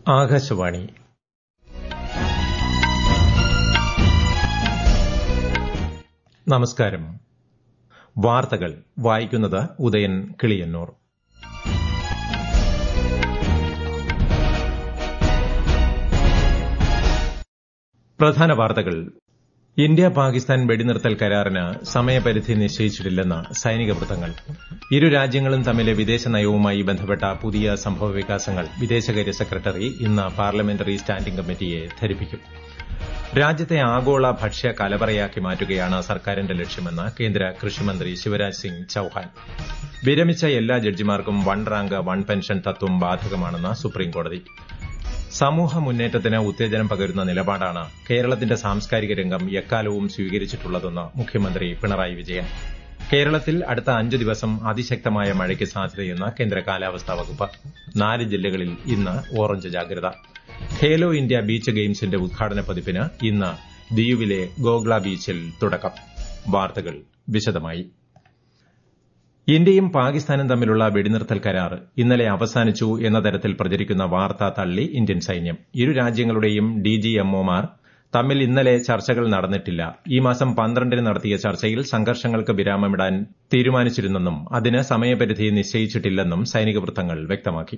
ആകാശവാണി നമസ്കാരം വാർത്തകൾ വായിക്കുന്നത് ഉദയൻ കിളിയന്നൂർ പ്രധാന വാർത്തകൾ ഇന്ത്യ പാകിസ്ഥാൻ വെടിനിർത്തൽ കരാറിന് സമയപരിധി നിശ്ചയിച്ചിട്ടില്ലെന്ന് സൈനിക വൃത്തങ്ങൾ ഇരു രാജ്യങ്ങളും തമ്മിലെ വിദേശ നയവുമായി ബന്ധപ്പെട്ട പുതിയ സംഭവവികാസങ്ങൾ വിദേശകാര്യ സെക്രട്ടറി ഇന്ന് പാർലമെന്ററി സ്റ്റാൻഡിംഗ് കമ്മിറ്റിയെ ധരിപ്പിക്കും രാജ്യത്തെ ആഗോള ഭക്ഷ്യ കലവറയാക്കി മാറ്റുകയാണ് സർക്കാരിന്റെ ലക്ഷ്യമെന്ന് കേന്ദ്ര കൃഷിമന്ത്രി ശിവരാജ് സിംഗ് ചൌഹാൻ വിരമിച്ച എല്ലാ ജഡ്ജിമാർക്കും വൺ റാങ്ക് വൺ പെൻഷൻ തത്വം ബാധകമാണെന്ന് സുപ്രീംകോടതി സമൂഹ മുന്നേറ്റത്തിന് ഉത്തേജനം പകരുന്ന നിലപാടാണ് കേരളത്തിന്റെ സാംസ്കാരിക രംഗം എക്കാലവും സ്വീകരിച്ചിട്ടുള്ളതെന്ന് മുഖ്യമന്ത്രി പിണറായി വിജയൻ കേരളത്തിൽ അടുത്ത അഞ്ച് ദിവസം അതിശക്തമായ മഴയ്ക്ക് സാധ്യതയെന്ന് കേന്ദ്ര കാലാവസ്ഥാ വകുപ്പ് നാല് ജില്ലകളിൽ ഇന്ന് ഓറഞ്ച് ജാഗ്രത ഖേലോ ഇന്ത്യ ബീച്ച് ഗെയിംസിന്റെ ഉദ്ഘാടന പതിപ്പിന് ഇന്ന് ദിയുവിലെ ഗോഗ്ല ബീച്ചിൽ തുടക്കം വാർത്തകൾ വിശദമായി ഇന്ത്യയും പാകിസ്ഥാനും തമ്മിലുള്ള വെടിനിർത്തൽ കരാർ ഇന്നലെ അവസാനിച്ചു എന്ന തരത്തിൽ പ്രചരിക്കുന്ന വാർത്ത തള്ളി ഇന്ത്യൻ സൈന്യം ഇരു രാജ്യങ്ങളുടെയും ഡിജിഎംഒമാർ തമ്മിൽ ഇന്നലെ ചർച്ചകൾ നടന്നിട്ടില്ല ഈ മാസം പന്ത്രണ്ടിന് നടത്തിയ ചർച്ചയിൽ സംഘർഷങ്ങൾക്ക് വിരാമമിടാൻ തീരുമാനിച്ചിരുന്നെന്നും അതിന് സമയപരിധി നിശ്ചയിച്ചിട്ടില്ലെന്നും സൈനിക വൃത്തങ്ങൾ വ്യക്തമാക്കി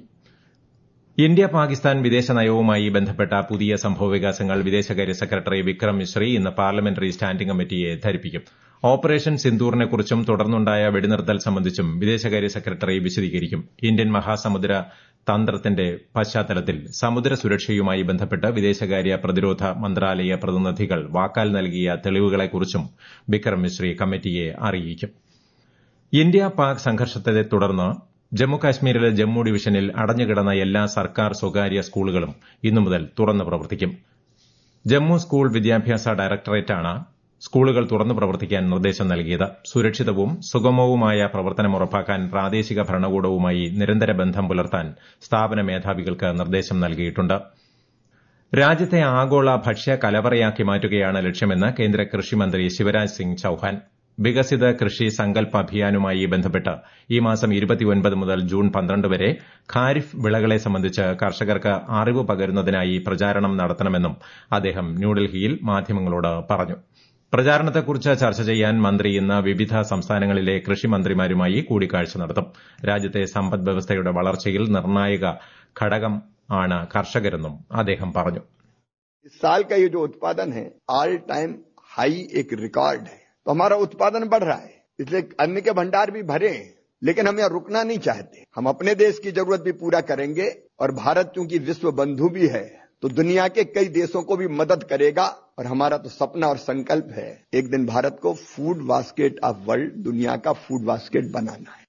ഇന്ത്യ പാകിസ്ഥാൻ വിദേശ നയവുമായി ബന്ധപ്പെട്ട പുതിയ സംഭവവികാസങ്ങൾ വിദേശകാര്യ സെക്രട്ടറി വിക്രം മിശ്രി ഇന്ന് പാർലമെന്ററി സ്റ്റാൻഡിംഗ് കമ്മിറ്റിയെ ധരിപ്പിക്കും ഓപ്പറേഷൻ സിന്ദൂറിനെക്കുറിച്ചും തുടർന്നുണ്ടായ വെടിനിർത്തൽ സംബന്ധിച്ചും വിദേശകാര്യ സെക്രട്ടറി വിശദീകരിക്കും ഇന്ത്യൻ മഹാസമുദ്ര തന്ത്രത്തിന്റെ പശ്ചാത്തലത്തിൽ സമുദ്ര സുരക്ഷയുമായി ബന്ധപ്പെട്ട് വിദേശകാര്യ പ്രതിരോധ മന്ത്രാലയ പ്രതിനിധികൾ വാക്കാൽ നൽകിയ തെളിവുകളെക്കുറിച്ചും വിക്രം മിശ്രി കമ്മിറ്റിയെ അറിയിക്കും ഇന്ത്യ പാക് സംഘർഷത്തെ തുടർന്ന് ജമ്മുകാശ്മീരിലെ ജമ്മു ഡിവിഷനിൽ അടഞ്ഞുകിടന്ന എല്ലാ സർക്കാർ സ്വകാര്യ സ്കൂളുകളും ഇന്നു മുതൽ തുറന്നു പ്രവർത്തിക്കും ജമ്മു സ്കൂൾ വിദ്യാഭ്യാസ ഡയറക്ടറേറ്റാണ് സ്കൂളുകൾ തുറന്നു പ്രവർത്തിക്കാൻ നിർദ്ദേശം നൽകിയത് സുരക്ഷിതവും സുഗമവുമായ പ്രവർത്തനം ഉറപ്പാക്കാൻ പ്രാദേശിക ഭരണകൂടവുമായി നിരന്തര ബന്ധം പുലർത്താൻ സ്ഥാപന മേധാവികൾക്ക് നിർദ്ദേശം നൽകിയിട്ടുണ്ട് രാജ്യത്തെ ആഗോള ഭക്ഷ്യ കലവറയാക്കി മാറ്റുകയാണ് ലക്ഷ്യമെന്ന് കേന്ദ്ര കൃഷിമന്ത്രി ശിവരാജ് സിംഗ് ചൌഹാൻ വികസിത കൃഷി സങ്കൽപ് അഭിയാനുമായി ബന്ധപ്പെട്ട് ഈ മാസം മുതൽ ജൂൺ പന്ത്രണ്ട് വരെ ഖാരിഫ് വിളകളെ സംബന്ധിച്ച് കർഷകർക്ക് അറിവ് പകരുന്നതിനായി പ്രചാരണം നടത്തണമെന്നും അദ്ദേഹം ന്യൂഡൽഹിയിൽ മാധ്യമങ്ങളോട് പറഞ്ഞു പ്രചാരണത്തെക്കുറിച്ച് ചർച്ച ചെയ്യാൻ മന്ത്രി ഇന്ന് വിവിധ സംസ്ഥാനങ്ങളിലെ കൃഷിമന്ത്രിമാരുമായി കൂടിക്കാഴ്ച നടത്തും രാജ്യത്തെ സമ്പദ് വ്യവസ്ഥയുടെ വളർച്ചയിൽ നിർണായക ഘടകം ആണ് കർഷകരെന്നും അദ്ദേഹം പറഞ്ഞു इस साल का ये जो उत्पादन है ऑल टाइम हाई एक रिकॉर्ड है तो हमारा उत्पादन बढ़ रहा है इसलिए अन्न के भंडार भी भरे हैं लेकिन हम यहाँ रुकना नहीं चाहते हम अपने देश की जरूरत भी पूरा करेंगे और भारत चूंकि विश्व बंधु भी है तो दुनिया के कई देशों को भी मदद करेगा और हमारा तो सपना और संकल्प है एक दिन भारत को फूड बास्केट ऑफ वर्ल्ड दुनिया का फूड बास्केट बनाना है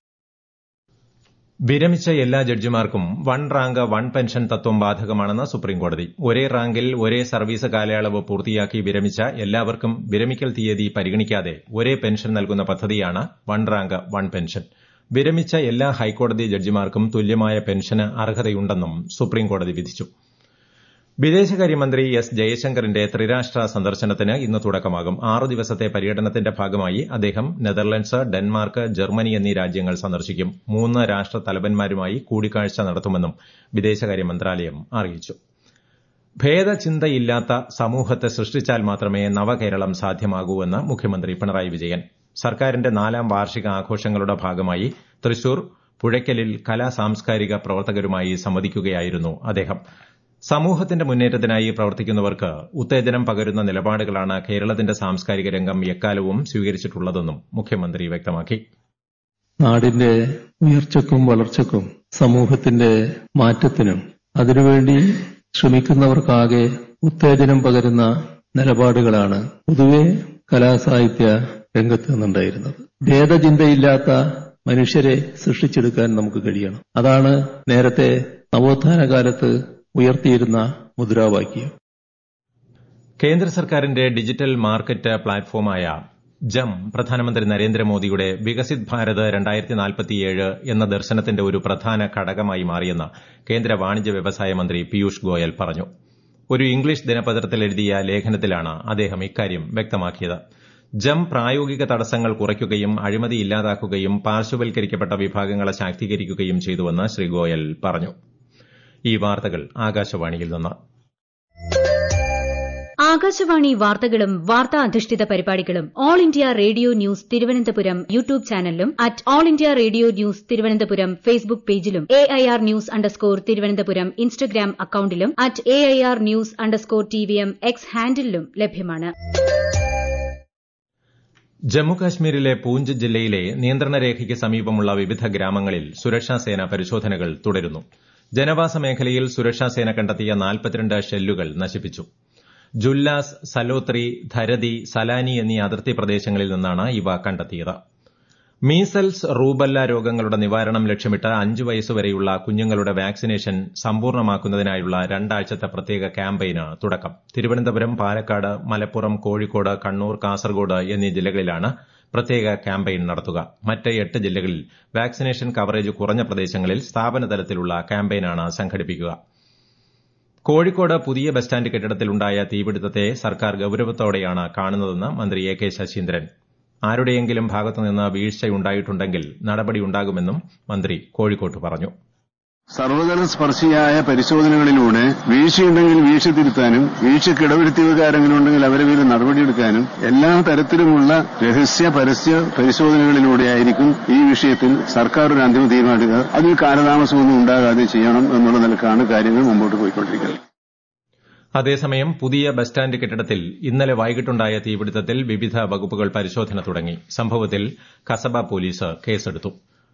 വിരമിച്ച എല്ലാ ജഡ്ജിമാർക്കും വൺ റാങ്ക് വൺ പെൻഷൻ തത്വം ബാധകമാണെന്ന് സുപ്രീംകോടതി ഒരേ റാങ്കിൽ ഒരേ സർവീസ് കാലയളവ് പൂർത്തിയാക്കി വിരമിച്ച എല്ലാവർക്കും വിരമിക്കൽ തീയതി പരിഗണിക്കാതെ ഒരേ പെൻഷൻ നൽകുന്ന പദ്ധതിയാണ് വൺ റാങ്ക് വൺ പെൻഷൻ വിരമിച്ച എല്ലാ ഹൈക്കോടതി ജഡ്ജിമാർക്കും തുല്യമായ പെൻഷന് അർഹതയുണ്ടെന്നും സുപ്രീംകോടതി വിധിച്ചു വിദേശകാര്യമന്ത്രി എസ് ജയശങ്കറിന്റെ ത്രിരാഷ്ട്ര സന്ദർശനത്തിന് ഇന്ന് തുടക്കമാകും ആറു ദിവസത്തെ പര്യടനത്തിന്റെ ഭാഗമായി അദ്ദേഹം നെതർലൻഡ്സ് ഡെൻമാർക്ക് ജർമ്മനി എന്നീ രാജ്യങ്ങൾ സന്ദർശിക്കും മൂന്ന് രാഷ്ട്ര തലവന്മാരുമായി കൂടിക്കാഴ്ച നടത്തുമെന്നും വിദേശകാര്യ മന്ത്രാലയം അറിയിച്ചു ഭേദചിന്തയില്ലാത്ത സമൂഹത്തെ സൃഷ്ടിച്ചാൽ മാത്രമേ നവകേരളം സാധ്യമാകൂവെന്ന് മുഖ്യമന്ത്രി പിണറായി വിജയൻ സർക്കാരിന്റെ നാലാം വാർഷിക ആഘോഷങ്ങളുടെ ഭാഗമായി തൃശൂർ പുഴയ്ക്കലിൽ കലാ സാംസ്കാരിക പ്രവർത്തകരുമായി സംവദിക്കുകയായിരുന്നു അദ്ദേഹം സമൂഹത്തിന്റെ മുന്നേറ്റത്തിനായി പ്രവർത്തിക്കുന്നവർക്ക് ഉത്തേജനം പകരുന്ന നിലപാടുകളാണ് കേരളത്തിന്റെ സാംസ്കാരിക രംഗം എക്കാലവും സ്വീകരിച്ചിട്ടുള്ളതെന്നും മുഖ്യമന്ത്രി വ്യക്തമാക്കി നാടിന്റെ ഉയർച്ചക്കും വളർച്ചക്കും സമൂഹത്തിന്റെ മാറ്റത്തിനും അതിനുവേണ്ടി ശ്രമിക്കുന്നവർക്കാകെ ഉത്തേജനം പകരുന്ന നിലപാടുകളാണ് പൊതുവെ കലാസാഹിത്യ രംഗത്ത് നിന്നുണ്ടായിരുന്നത് ഭേദചിന്തയില്ലാത്ത മനുഷ്യരെ സൃഷ്ടിച്ചെടുക്കാൻ നമുക്ക് കഴിയണം അതാണ് നേരത്തെ നവോത്ഥാന കാലത്ത് ഉയർത്തിയിരുന്ന മുദ്രാവാക്യം കേന്ദ്ര സർക്കാരിന്റെ ഡിജിറ്റൽ മാർക്കറ്റ് പ്ലാറ്റ്ഫോമായ ജം പ്രധാനമന്ത്രി നരേന്ദ്രമോദിയുടെ വികസിത് ഭാരത് രണ്ടായിരത്തി നാൽപ്പത്തിയേഴ് എന്ന ദർശനത്തിന്റെ ഒരു പ്രധാന ഘടകമായി മാറിയെന്ന് കേന്ദ്ര വാണിജ്യ വ്യവസായ മന്ത്രി പീയൂഷ് ഗോയൽ പറഞ്ഞു ഒരു ഇംഗ്ലീഷ് ദിനപത്രത്തിൽ എഴുതിയ ലേഖനത്തിലാണ് അദ്ദേഹം ഇക്കാര്യം വ്യക്തമാക്കിയത് ജം പ്രായോഗിക തടസ്സങ്ങൾ കുറയ്ക്കുകയും അഴിമതി ഇല്ലാതാക്കുകയും പാർശ്വവൽക്കരിക്കപ്പെട്ട വിഭാഗങ്ങളെ ശാക്തീകരിക്കുകയും ചെയ്തുവെന്ന് ശ്രീ ഗോയൽ പറഞ്ഞു ഈ വാർത്തകൾ ആകാശവാണിയിൽ നിന്ന് ആകാശവാണി വാർത്തകളും വാർത്താ അധിഷ്ഠിത പരിപാടികളും all India radio news Thiruvananthapuram YouTube ചാനലിലും at all India radio news Thiruvananthapuram Facebook പേജിലും A I R news underscore Thiruvananthapuram Instagram അക്കൌണ്ടിലും at A I R news underscore T V M X ഹാൻഡിലും ലഭ്യമാണ് ജമ്മുകാശ്മീരിലെ പൂഞ്ച് ജില്ലയിലെ നിയന്ത്രണ രേഖയ്ക്ക് സമീപമുള്ള വിവിധ ഗ്രാമങ്ങളിൽ സുരക്ഷാസേന പരിശോധനകൾ തുടരുന്നു ജനവാസ മേഖലയിൽ സുരക്ഷാസേന കണ്ടെത്തിയ നാൽപ്പത്തിരണ്ട് ഷെല്ലുകൾ നശിപ്പിച്ചു ജുല്ലാസ് സലോത്രി ധരതി സലാനി എന്നീ അതിർത്തി പ്രദേശങ്ങളിൽ നിന്നാണ് ഇവ കണ്ടെത്തിയത് മീസൽസ് റൂബല്ല രോഗങ്ങളുടെ നിവാരണം ലക്ഷ്യമിട്ട് അഞ്ച് വയസ്സുവരെയുള്ള കുഞ്ഞുങ്ങളുടെ വാക്സിനേഷൻ സമ്പൂർണ്ണമാക്കുന്നതിനായുള്ള രണ്ടാഴ്ചത്തെ പ്രത്യേക ക്യാമ്പയിന് തുടക്കം തിരുവനന്തപുരം പാലക്കാട് മലപ്പുറം കോഴിക്കോട് കണ്ണൂർ കാസർഗോഡ് എന്നീ ജില്ലകളിലാണ് പ്രത്യേക ക്യാമ്പയിൻ നടത്തുക മറ്റ് എട്ട് ജില്ലകളിൽ വാക്സിനേഷൻ കവറേജ് കുറഞ്ഞ പ്രദേശങ്ങളിൽ സ്ഥാപന തലത്തിലുള്ള ക്യാമ്പയിനാണ് സംഘടിപ്പിക്കുക കോഴിക്കോട് പുതിയ ബസ് സ്റ്റാൻഡ് കെട്ടിടത്തിലുണ്ടായ തീപിടുത്തത്തെ സർക്കാർ ഗൌരവത്തോടെയാണ് കാണുന്നതെന്ന് മന്ത്രി എ കെ ശശീന്ദ്രൻ ആരുടെയെങ്കിലും ഭാഗത്തുനിന്ന് വീഴ്ചയുണ്ടായിട്ടുണ്ടെങ്കിൽ നടപടിയുണ്ടാകുമെന്നും മന്ത്രി കോഴിക്കോട്ട് പറഞ്ഞു സർവതല സ്പർശിയായ പരിശോധനകളിലൂടെ വീഴ്ചയുണ്ടെങ്കിൽ വീഴ്ച തിരുത്താനും വീഴ്ചയ്ക്ക് ഇടവരുത്തിയവരാരെങ്കിലും ഉണ്ടെങ്കിൽ അവരെ പേര് നടപടിയെടുക്കാനും എല്ലാ തരത്തിലുമുള്ള രഹസ്യ പരസ്യ പരിശോധനകളിലൂടെയായിരിക്കും ഈ വിഷയത്തിൽ സർക്കാർ ഒരു അന്തിമ തീരുമാനിക്കുക അതിൽ കാലതാമസമൊന്നും ഉണ്ടാകാതെ ചെയ്യണം എന്നുള്ള നിലക്കാണ് കാര്യങ്ങൾ മുമ്പോട്ട് പോയിക്കൊണ്ടിരിക്കുന്നത് അതേസമയം പുതിയ ബസ് സ്റ്റാൻഡ് കെട്ടിടത്തിൽ ഇന്നലെ വൈകിട്ടുണ്ടായ തീപിടുത്തത്തിൽ വിവിധ വകുപ്പുകൾ പരിശോധന തുടങ്ങി സംഭവത്തിൽ കസബ പോലീസ് കേസെടുത്തു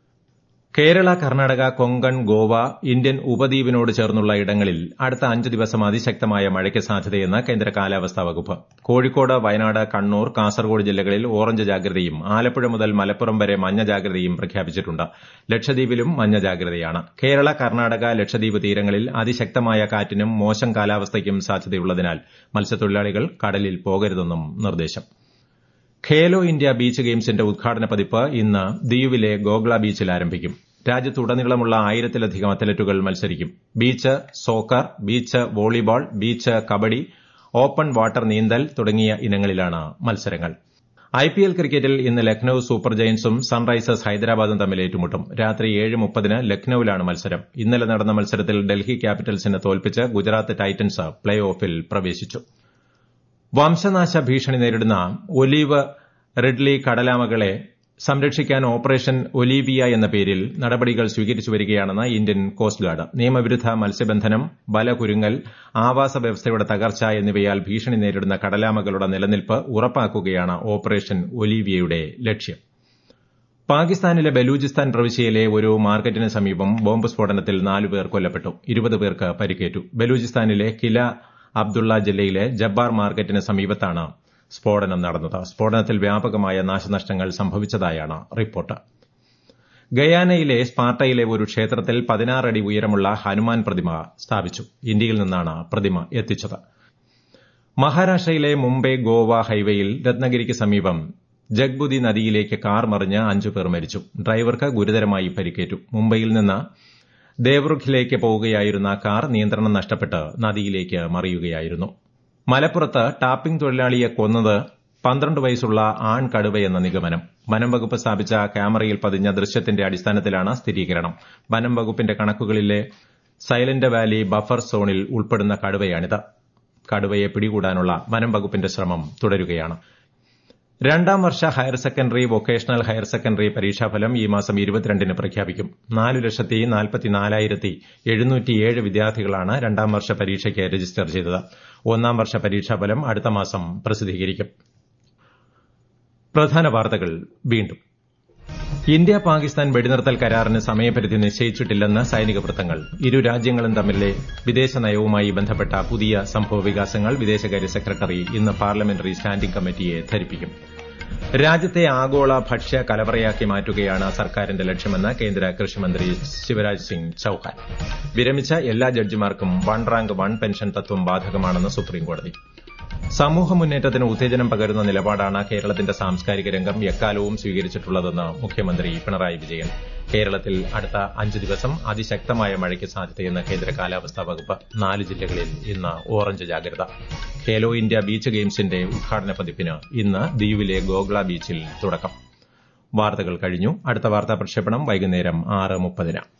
കേരള കർണാടക കൊങ്കൺ ഗോവ ഇന്ത്യൻ ഉപദ്വീപിനോട് ചേർന്നുള്ള ഇടങ്ങളിൽ അടുത്ത അഞ്ച് ദിവസം അതിശക്തമായ മഴയ്ക്ക് സാധ്യതയെന്ന് കേന്ദ്ര കാലാവസ്ഥാ വകുപ്പ് കോഴിക്കോട് വയനാട് കണ്ണൂർ കാസർഗോഡ് ജില്ലകളിൽ ഓറഞ്ച് ജാഗ്രതയും ആലപ്പുഴ മുതൽ മലപ്പുറം വരെ മഞ്ഞ ജാഗ്രതയും പ്രഖ്യാപിച്ചിട്ടുണ്ട് ലക്ഷദ്വീപിലും മഞ്ഞ ജാഗ്രതയാണ് കേരള കർണാടക ലക്ഷദ്വീപ് തീരങ്ങളിൽ അതിശക്തമായ കാറ്റിനും മോശം കാലാവസ്ഥയ്ക്കും സാധ്യതയുള്ളതിനാൽ മത്സ്യത്തൊഴിലാളികൾ കടലിൽ പോകരുതെന്നും നിർദ്ദേശം ഖേലോ ഇന്ത്യ ബീച്ച് ഗെയിംസിന്റെ ഉദ്ഘാടന പതിപ്പ് ഇന്ന് ദിയുവിലെ ഗോഗ്ല ബീച്ചിൽ ആരംഭിക്കും രാജ്യത്തുടനീളമുള്ള ആയിരത്തിലധികം അത്ലറ്റുകൾ മത്സരിക്കും beach soccer beach volleyball beach kabaddi open water നീന്തൽ തുടങ്ങിയ ഇനങ്ങളിലാണ് മത്സരങ്ങൾ ഐപിഎൽ ക്രിക്കറ്റിൽ ഇന്ന് ലക്നൌ സൂപ്പർ ജയന്റ്സും സൺറൈസേഴ്സ് ഹൈദരാബാദും തമ്മിൽ ഏറ്റുമുട്ടും രാത്രി ഏഴ് മുപ്പതിന് ലക്നൌവിലാണ് മത്സരം ഇന്നലെ നടന്ന മത്സരത്തിൽ ഡൽഹി ക്യാപിറ്റൽസിനെ തോൽപ്പിച്ച് ഗുജറാത്ത് ടൈറ്റൻസ് പ്ലേ ഓഫിൽ പ്രവേശിച്ചു വംശനാശ ഭീഷണി നേരിടുന്ന ഒലീവ് റിഡ്ലി കടലാമകളെ സംരക്ഷിക്കാൻ ഓപ്പറേഷൻ ഒലീവിയ എന്ന പേരിൽ നടപടികൾ സ്വീകരിച്ചു വരികയാണെന്ന് ഇന്ത്യൻ കോസ്റ്റ് ഗാർഡ് നിയമവിരുദ്ധ മത്സ്യബന്ധനം ബലകുരുങ്ങൽ ആവാസ വ്യവസ്ഥയുടെ തകർച്ച എന്നിവയാൽ ഭീഷണി നേരിടുന്ന കടലാമകളുടെ നിലനിൽപ്പ് ഉറപ്പാക്കുകയാണ് ഓപ്പറേഷൻ ഒലീവിയയുടെ ലക്ഷ്യം പാകിസ്ഥാനിലെ ബലൂചിസ്ഥാൻ പ്രവിശ്യയിലെ ഒരു മാർക്കറ്റിന് സമീപം ബോംബ് സ്ഫോടനത്തിൽ നാലുപേർ കൊല്ലപ്പെട്ടു ഇരുപത് പേർക്ക് പരിക്കേറ്റു ബലൂചിസ്ഥാനിലെ കില അബ്ദുള്ള ജില്ലയിലെ ജബ്ബാർ മാർക്കറ്റിന് സമീപത്താണ് സ്ഫോടനം നടന്നത് സ്ഫോടനത്തിൽ വ്യാപകമായ നാശനഷ്ടങ്ങൾ സംഭവിച്ചതായാണ് റിപ്പോർട്ട് ഗയാനയിലെ സ്പാർട്ടയിലെ ഒരു ക്ഷേത്രത്തിൽ പതിനാറടി ഉയരമുള്ള ഹനുമാൻ പ്രതിമ സ്ഥാപിച്ചു ഇന്ത്യയിൽ നിന്നാണ് പ്രതിമ എത്തിച്ചത് മഹാരാഷ്ട്രയിലെ മുംബൈ ഗോവ ഹൈവേയിൽ രത്നഗിരിക്ക് സമീപം ജഗ്ബുദി നദിയിലേക്ക് കാർ മറിഞ്ഞ് അഞ്ചുപേർ മരിച്ചു ഡ്രൈവർക്ക് ഗുരുതരമായി പരിക്കേറ്റു മുംബൈയിൽ നിന്ന് ദേവ്രുഖിലേക്ക് പോവുകയായിരുന്ന കാർ നിയന്ത്രണം നഷ്ടപ്പെട്ട് നദിയിലേക്ക് മറിയുകയായിരുന്നു മലപ്പുറത്ത് ടാപ്പിംഗ് തൊഴിലാളിയെ കൊന്നത് പന്ത്രണ്ട് വയസ്സുള്ള ആൺ കടുവയെന്ന നിഗമനം വനം വകുപ്പ് സ്ഥാപിച്ച ക്യാമറയിൽ പതിഞ്ഞ ദൃശ്യത്തിന്റെ അടിസ്ഥാനത്തിലാണ് സ്ഥിരീകരണം വനം വകുപ്പിന്റെ കണക്കുകളിലെ സൈലന്റ് വാലി ബഫർ സോണിൽ ഉൾപ്പെടുന്ന കടുവയാണിത് കടുവയെ പിടികൂടാനുള്ള വനം വകുപ്പിന്റെ ശ്രമം തുടരുകയാണ് രണ്ടാം വർഷ higher secondary vocational higher secondary പരീക്ഷാഫലം ഈ മാസം ഇരുപത്തിരണ്ടിന് പ്രഖ്യാപിക്കും നാലു ലക്ഷത്തി നാൽപ്പത്തിനാലായിരത്തി എഴുന്നൂറ്റിയേഴ് വിദ്യാർത്ഥികളാണ് രണ്ടാം വർഷ പരീക്ഷയ്ക്ക് രജിസ്റ്റർ ചെയ്തത് ഒന്നാം വർഷ പരീക്ഷാഫലം അടുത്ത മാസം പ്രസിദ്ധീകരിക്കും പ്രധാന വാർത്തകൾ വീണ്ടും ഇന്ത്യ പാകിസ്ഥാൻ വെടിനിർത്തൽ കരാറിന് സമയപരിധി നിശ്ചയിച്ചിട്ടില്ലെന്ന് സൈനിക വൃത്തങ്ങൾ ഇരു രാജ്യങ്ങളും തമ്മിലെ വിദേശ നയവുമായി ബന്ധപ്പെട്ട പുതിയ സംഭവവികാസങ്ങൾ വിദേശകാര്യ സെക്രട്ടറി ഇന്ന് പാർലമെന്ററി സ്റ്റാൻഡിംഗ് കമ്മിറ്റിയെ ധരിപ്പിക്കും രാജ്യത്തെ ആഗോള ഭക്ഷ്യ കലവറയാക്കി മാറ്റുകയാണ് സർക്കാരിന്റെ ലക്ഷ്യമെന്ന് കേന്ദ്ര കൃഷിമന്ത്രി ശിവരാജ് സിംഗ് ചൌഹാൻ വിരമിച്ച എല്ലാ ജഡ്ജിമാർക്കും വൺ റാങ്ക് വൺ പെൻഷൻ തത്വം ബാധകമാണെന്ന് സുപ്രീംകോടതി സമൂഹ മുന്നേറ്റത്തിന് ഉത്തേജനം പകരുന്ന നിലപാടാണ് കേരളത്തിന്റെ സാംസ്കാരിക രംഗം എക്കാലവും സ്വീകരിച്ചിട്ടുള്ളതെന്ന് മുഖ്യമന്ത്രി പിണറായി വിജയൻ കേരളത്തിൽ അടുത്ത അഞ്ച് ദിവസം അതിശക്തമായ മഴയ്ക്ക് സാധ്യതയെന്ന് കേന്ദ്ര കാലാവസ്ഥാ വകുപ്പ് നാല് ജില്ലകളിൽ ഇന്ന് ഓറഞ്ച് ജാഗ്രത ഖേലോ ഇന്ത്യ ബീച്ച് ഗെയിംസിന്റെ ഉദ്ഘാടന പതിപ്പിന് ഇന്ന് ദ്വീപിലെ ഗോഗ്ല ബീച്ചിൽ തുടക്കം വാർത്തകൾ കഴിഞ്ഞു അടുത്ത വാർത്താ പ്രക്ഷേപണം വൈകുന്നേരം ആറ് മുപ്പതിന്